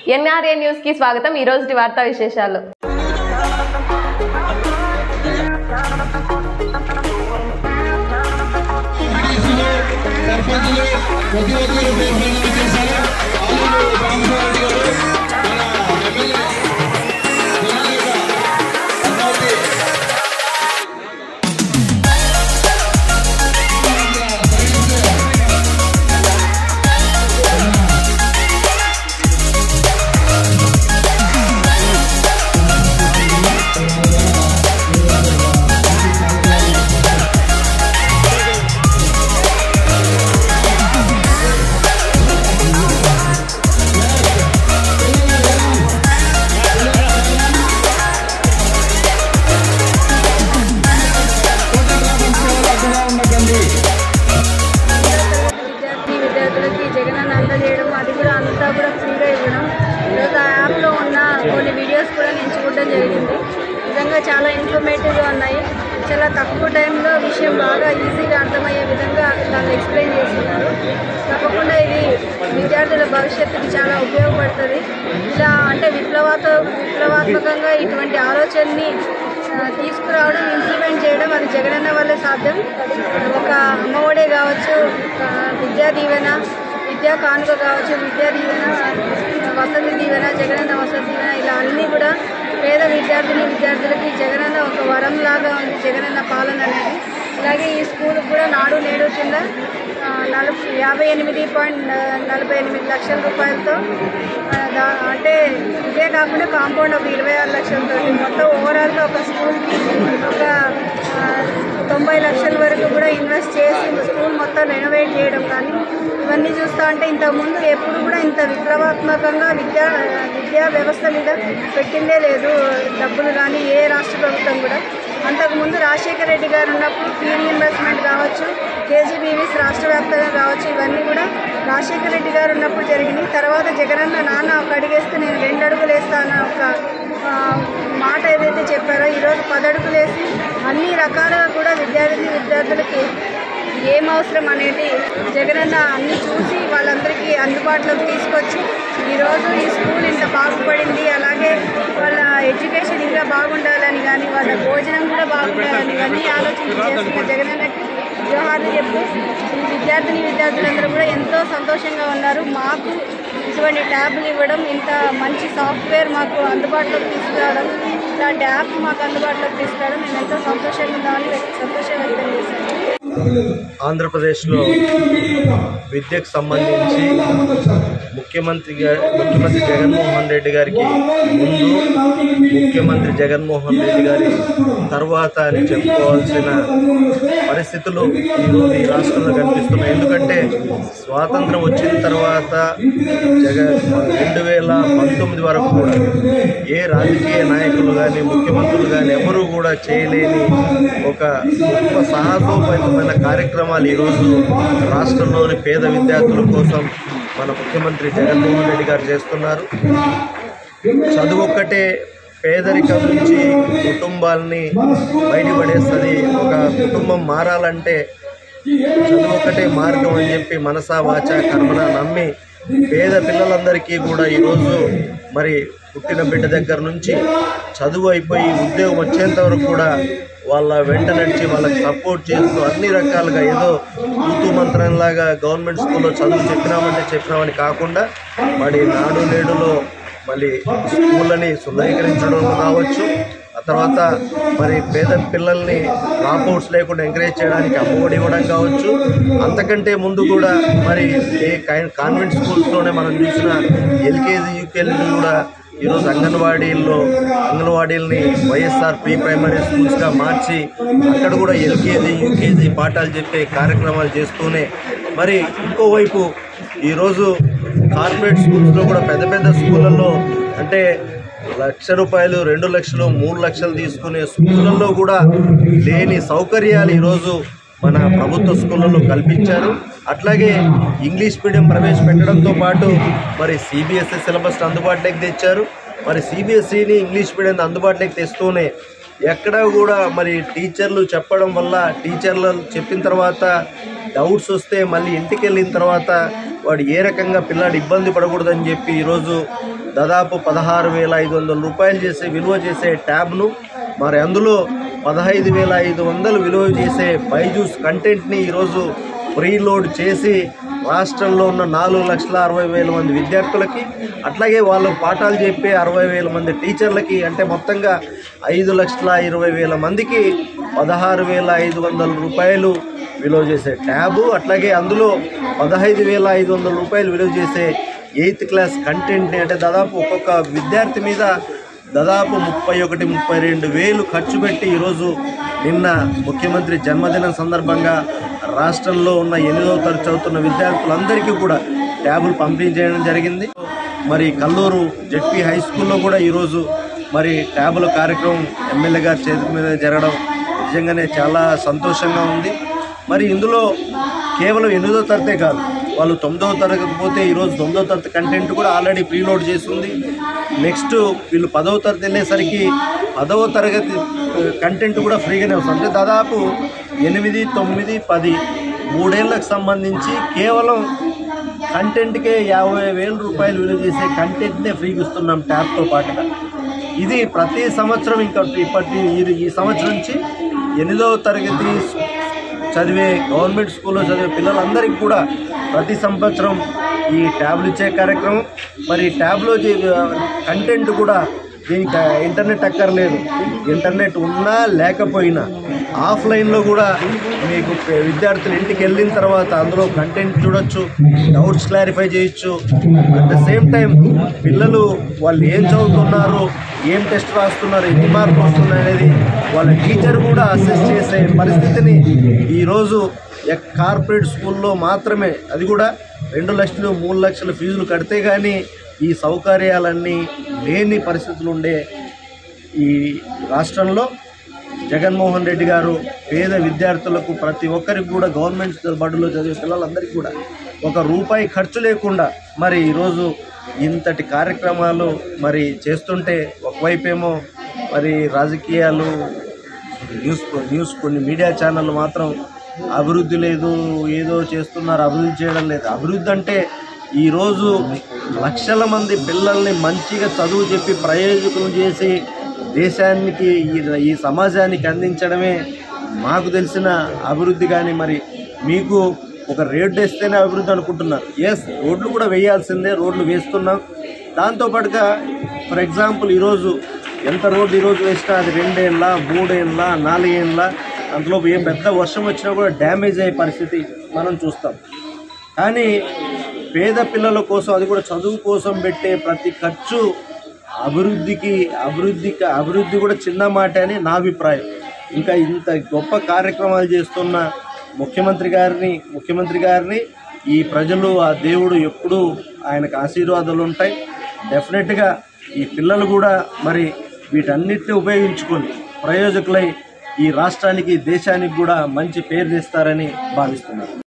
NRA news కి స్వాగతం ఈ రోజు వార్తా విశేషాలు సర్పంచులు ప్రతి ఒక్కరు ప్రయత్నం చేశారు ఆలూరు రామచంద్రరెడ్డి గారు మన ఎమ్మెల్యే జనాలిక అమరావతి విద్యార్థి విద్యార్థులకి జగనన్న అందజేయడం అది కూడా అంతా కూడా ఫ్రీగా ఇవ్వడం ఈరోజు ఆ యాప్లో ఉన్న కొన్ని వీడియోస్ కూడా నేను చూడడం జరిగింది నిజంగా చాలా ఇన్ఫర్మేటివ్గా ఉన్నాయి చాలా తక్కువ టైంలో విషయం బాగా ఈజీగా అర్థమయ్యే విధంగా దాన్ని ఎక్స్ప్లెయిన్ చేస్తున్నారు తప్పకుండా ఇది విద్యార్థుల భవిష్యత్తుకి చాలా ఉపయోగపడుతుంది ఇలా అంటే విప్లవాత విప్లవాత్మకంగా ఇటువంటి ఆలోచనని ఆ, తీసుకురావడం ఇంప్లిమెంట్ చేయడం అది జగనన్న వల్లే సాధ్యం ఒక అమ్మఒడే కావచ్చు ఆ, విద్యా దీవెన విద్యా కానుక కావచ్చు విద్యా దీవెన వసతి దీవెన జగనన్న వసతి దీవెన ఇలా అన్నీ కూడా పేద విద్యార్థిని విద్యార్థులకి జగనన్న ఒక వరం లాగా ఉంది జగనన్న పాలన అనేది అలాగే ఈ స్కూల్ కూడా నాడు నేడు కింద ఆ, నలభై యాభై ఎనిమిది పాయింట్ నలభై ఎనిమిది లక్షల రూపాయలతో ఆ, దా- అంటే ఇదే కాకుండా కాంపౌండ్ ఒక ఇరవై ఆరు లక్షలతో మొత్తం ఓవరాల్గా ఒక స్కూల్కి ఒక ఆ, తొంభై లక్షల వరకు కూడా ఇన్వెస్ట్ చేసి స్కూల్ మొత్తం రెనోవేట్ చేయడం కానీ ఇవన్నీ చూస్తూ ఉంటే ఇంతకుముందు ఎప్పుడు కూడా ఇంత విప్లవాత్మకంగా విద్యా విద్యా వ్యవస్థ మీద పెట్టిందే లేదు డబ్బులు కానీ ఏ రాష్ట్ర ప్రభుత్వం కూడా అంతకుముందు రాజశేఖర రెడ్డి గారు ఉన్నప్పుడు ఫీ రీఇంబర్స్మెంట్ కావచ్చు కేజీబీవీస్ రాష్ట్ర వ్యాప్తంగా కావచ్చు ఇవన్నీ కూడా రాజశేఖర రెడ్డి గారు ఉన్నప్పుడు జరిగినాయి తర్వాత జగనన్న నాన్న ఒక అడిగేస్తే నేను రెండు అడుగులు వేస్తాను ఒక ఆ, మాట ఏదైతే చెప్పారో ఈరోజు పదడుగులు వేసి అన్ని రకాలుగా కూడా విద్యార్థి విద్యార్థులకి ఏం అవసరం అనేది జగనన్న అన్ని చూసి వాళ్ళందరికీ అందుబాటులోకి తీసుకొచ్చి ఈరోజు ఈ స్కూల్ ఇంత బాగుపడింది అలాగే వాళ్ళ ఎడ్యుకేషన్ ఇంకా బాగుండాలని కానీ వాళ్ళ భోజనం కూడా బాగుండాలని ఇవన్నీ ఆలోచించి చేస్తున్న జగనన్నకి జోహార్లు చెప్తూ ఈ విద్యార్థిని విద్యార్థులందరూ కూడా ఎంతో సంతోషంగా ఉన్నారు మాకు ఇటువంటి ట్యాబ్లు ఇవ్వడం ఇంత మంచి సాఫ్ట్వేర్ మాకు అందుబాటులోకి తీసుకురావడం ఇలాంటి యాప్ మాకు అందుబాటులోకి తీసుకురావడం మేము ఎంతో సంతోషంగా ఉన్నామని వ్యక్త- సంతోషం వ్యక్తం చేశాను ఆంధ్రప్రదేశ్లో విద్యకు సంబంధించి ముఖ్యమంత్రి గా- ముఖ్యమంత్రి జగన్మోహన్ రెడ్డి గారికి ముందు ముఖ్యమంత్రి జగన్మోహన్ రెడ్డి గారి తర్వాత అని చెప్పుకోవాల్సిన పరిస్థితులు ఈరోజు ఈ రాష్ట్రంలో కనిపిస్తున్నాయి ఎందుకంటే స్వాతంత్రం వచ్చిన తర్వాత జగ రెండు వేల పంతొమ్మిది వరకు కూడా ఏ రాజకీయ నాయకులు కానీ ముఖ్యమంత్రులు కానీ ఎవరూ కూడా చేయలేని ఒక గొప్ప సాహసోపేతమైన కార్యక్రమాలు ఈరోజు రాష్ట్రంలోని పేద విద్యార్థుల కోసం మన ముఖ్యమంత్రి జగన్మోహన్ రెడ్డి గారు చేస్తున్నారు చదువు ఒక్కటే పేదరికం నుంచి కుటుంబాలని బయటపడేస్తుంది ఒక కుటుంబం మారాలంటే చదువు ఒక్కటే మార్గం అని చెప్పి మనసా వాచ కర్మన నమ్మి పేద పిల్లలందరికీ కూడా ఈరోజు మరి పుట్టిన బిడ్డ దగ్గర నుంచి చదువు అయిపోయి ఉద్యోగం వచ్చేంత వరకు కూడా వాళ్ళ వెంట నడిచి వాళ్ళకి సపోర్ట్ చేస్తూ అన్ని రకాలుగా ఏదో తూతూ మంత్రంలాగా గవర్నమెంట్ స్కూల్లో చదువు చెప్పినామంటే చెప్పినామని కాకుండా మరి నాడు నేడులో మళ్ళీ స్కూళ్ళని సుందరీకరించడం కావచ్చు ఆ తర్వాత మరి పేద పిల్లల్ని డ్రాప్అవుట్స్ లేకుండా ఎంకరేజ్ చేయడానికి అమ్మఒడి ఇవ్వడం కావచ్చు అంతకంటే ముందు కూడా మరి ఏ కై- కాన్వెంట్ స్కూల్స్లోనే మనం చూసిన ఎల్కేజీ యూకేజీ కూడా ఈరోజు అంగన్వాడీల్లో అంగన్వాడీలని వైఎస్ఆర్ ప్రీ ప్రైమరీ స్కూల్స్గా మార్చి అక్కడ కూడా ఎల్కేజీ యూకేజీ పాఠాలు చెప్పే కార్యక్రమాలు చేస్తూనే మరి ఇంకోవైపు ఈరోజు కార్పొరేట్ స్కూల్స్లో కూడా పెద్ద పెద్ద స్కూళ్ళల్లో అంటే లక్ష రూపాయలు రెండు లక్షలు మూడు లక్షలు తీసుకునే స్కూళ్ళల్లో కూడా లేని సౌకర్యాలు ఈరోజు మన ప్రభుత్వ స్కూళ్ళలో కల్పించారు అట్లాగే ఇంగ్లీష్ మీడియం ప్రవేశపెట్టడంతో పాటు మరి సిబిఎస్ఈ సిలబస్ అందుబాటులోకి తెచ్చారు మరి సిబిఎస్ఈని ఇంగ్లీష్ మీడియం అందుబాటులోకి తెస్తూనే ఎక్కడా కూడా మరి టీచర్లు చెప్పడం వల్ల టీచర్లు చెప్పిన తర్వాత డౌట్స్ వస్తే మళ్ళీ ఇంటికి వెళ్ళిన తర్వాత వాడు ఏ రకంగా పిల్లాడు ఇబ్బంది పడకూడదని చెప్పి ఈరోజు దాదాపు పదహారు వేల ఐదు వందల రూపాయలు చేసే విలువ చేసే ట్యాబ్ను మరి అందులో పదహైదు వేల ఐదు వందలు విలువ చేసే బైజూస్ కంటెంట్ని ఈరోజు ప్రీలోడ్ చేసి రాష్ట్రంలో ఉన్న నాలుగు లక్షల అరవై వేల మంది విద్యార్థులకి అట్లాగే వాళ్ళు పాఠాలు చెప్పే అరవై వేల మంది టీచర్లకి అంటే మొత్తంగా ఐదు లక్షల ఇరవై వేల మందికి పదహారు వేల ఐదు వందల రూపాయలు విలువ చేసే ట్యాబు అట్లాగే అందులో పదహైదు వేల ఐదు వందల రూపాయలు విలువ చేసే ఎయిత్ క్లాస్ కంటెంట్ని అంటే దాదాపు ఒక్కొక్క విద్యార్థి మీద దాదాపు ముప్పై ఒకటి ముప్పై రెండు వేలు ఖర్చు పెట్టి ఈరోజు నిన్న ముఖ్యమంత్రి జన్మదినం సందర్భంగా రాష్ట్రంలో ఉన్న ఎనిమిదవ తరగతి చదువుతున్న విద్యార్థులందరికీ కూడా ట్యాబులు పంపిణీ చేయడం జరిగింది మరి కల్లూరు జెడ్పీ హై స్కూల్లో కూడా ఈరోజు మరి ట్యాబుల కార్యక్రమం ఎమ్మెల్యే గారి చేతి మీద జరగడం నిజంగానే చాలా సంతోషంగా ఉంది మరి ఇందులో కేవలం ఎనిమిదో తరగతే కాదు వాళ్ళు తొమ్మిదవ తరగతి పోతే ఈరోజు తొమ్మిదవ తరగతి కంటెంట్ కూడా ఆల్రెడీ ప్రీలోడ్ చేస్తుంది నెక్స్ట్ వీళ్ళు పదవ తరగతి వెళ్ళేసరికి పదవ తరగతి కంటెంట్ కూడా ఫ్రీగానే వస్తుంది అంటే దాదాపు ఎనిమిది తొమ్మిది పది మూడేళ్లకు సంబంధించి కేవలం కంటెంట్కే యాభై వేల రూపాయలు విలువ చేసే కంటెంట్నే ఫ్రీగా ఇస్తున్నాం ట్యాబ్తో పాటుగా ఇది ప్రతి సంవత్సరం ఇంకా ఇప్పటి ఈ- ఈ సంవత్సరం నుంచి ఎనిమిదవ తరగతి చదివే గవర్నమెంట్ స్కూల్లో చదివే పిల్లలందరికీ కూడా ప్రతి సంవత్సరం ఈ ట్యాబ్లు ఇచ్చే కార్యక్రమం మరి ఈ ట్యాబ్లో కంటెంట్ కూడా దీనికి ఇంటర్నెట్ అక్కర్లేదు ఇంటర్నెట్ ఉన్నా లేకపోయినా ఆఫ్లైన్లో కూడా మీకు విద్యార్థులు ఇంటికి వెళ్ళిన తర్వాత అందులో కంటెంట్ చూడొచ్చు డౌట్స్ క్లారిఫై చేయొచ్చు అట్ ద సేమ్ టైం పిల్లలు వాళ్ళు ఏం చదువుతున్నారు ఏం టెస్ట్ రాస్తున్నారు ఎన్ని మార్కులు వస్తున్నాయి అనేది వాళ్ళ టీచర్ కూడా అసెస్ చేసే పరిస్థితిని ఈరోజు ఎక్- కార్పొరేట్ స్కూల్లో మాత్రమే అది కూడా రెండు లక్షలు మూడు లక్షల ఫీజులు కడితే కానీ ఈ సౌకర్యాలన్నీ లేని పరిస్థితులు ఉండే ఈ రాష్ట్రంలో జగన్మోహన్ రెడ్డి గారు పేద విద్యార్థులకు ప్రతి ఒక్కరికి కూడా గవర్నమెంట్ బడుల్లో చదివే పిల్లలందరికీ కూడా ఒక రూపాయి ఖర్చు లేకుండా మరి ఈరోజు ఇంతటి కార్యక్రమాలు మరి చేస్తుంటే ఒకవైపేమో మరి రాజకీయాలు న్యూస్ న్యూస్ కొన్ని మీడియా ఛానళ్ళు మాత్రం అభివృద్ధి లేదు ఏదో చేస్తున్నారు అభివృద్ధి చేయడం లేదు అభివృద్ధి అంటే ఈరోజు లక్షల మంది పిల్లల్ని మంచిగా చదువు చెప్పి ప్రయోజకులు చేసి దేశానికి ఈ ఈ సమాజానికి అందించడమే మాకు తెలిసిన అభివృద్ధి కానీ మరి మీకు ఒక రేట్ వేస్తేనే అభివృద్ధి అనుకుంటున్నారు ఎస్ రోడ్లు కూడా వేయాల్సిందే రోడ్లు వేస్తున్నాం దాంతోపాటుగా ఫర్ ఎగ్జాంపుల్ ఈరోజు ఎంత రోడ్డు ఈరోజు వేసినా అది రెండేళ్ళ మూడేళ్ళ నాలుగేళ్ళ అందులో ఏ పెద్ద వర్షం వచ్చినా కూడా డ్యామేజ్ అయ్యే పరిస్థితి మనం చూస్తాం కానీ పేద పిల్లల కోసం అది కూడా చదువు కోసం పెట్టే ప్రతి ఖర్చు అభివృద్ధికి అభివృద్ధికి అభివృద్ధి కూడా చిన్న మాట అని నా అభిప్రాయం ఇంకా ఇంత గొప్ప కార్యక్రమాలు చేస్తున్న ముఖ్యమంత్రి గారిని ముఖ్యమంత్రి గారిని ఈ ప్రజలు ఆ దేవుడు ఎప్పుడూ ఆయనకు ఆశీర్వాదాలు ఉంటాయి డెఫినెట్గా ఈ పిల్లలు కూడా మరి వీటన్నిటిని ఉపయోగించుకొని ప్రయోజకులై ఈ రాష్ట్రానికి దేశానికి కూడా మంచి పేరు తెస్తారని భావిస్తున్నాను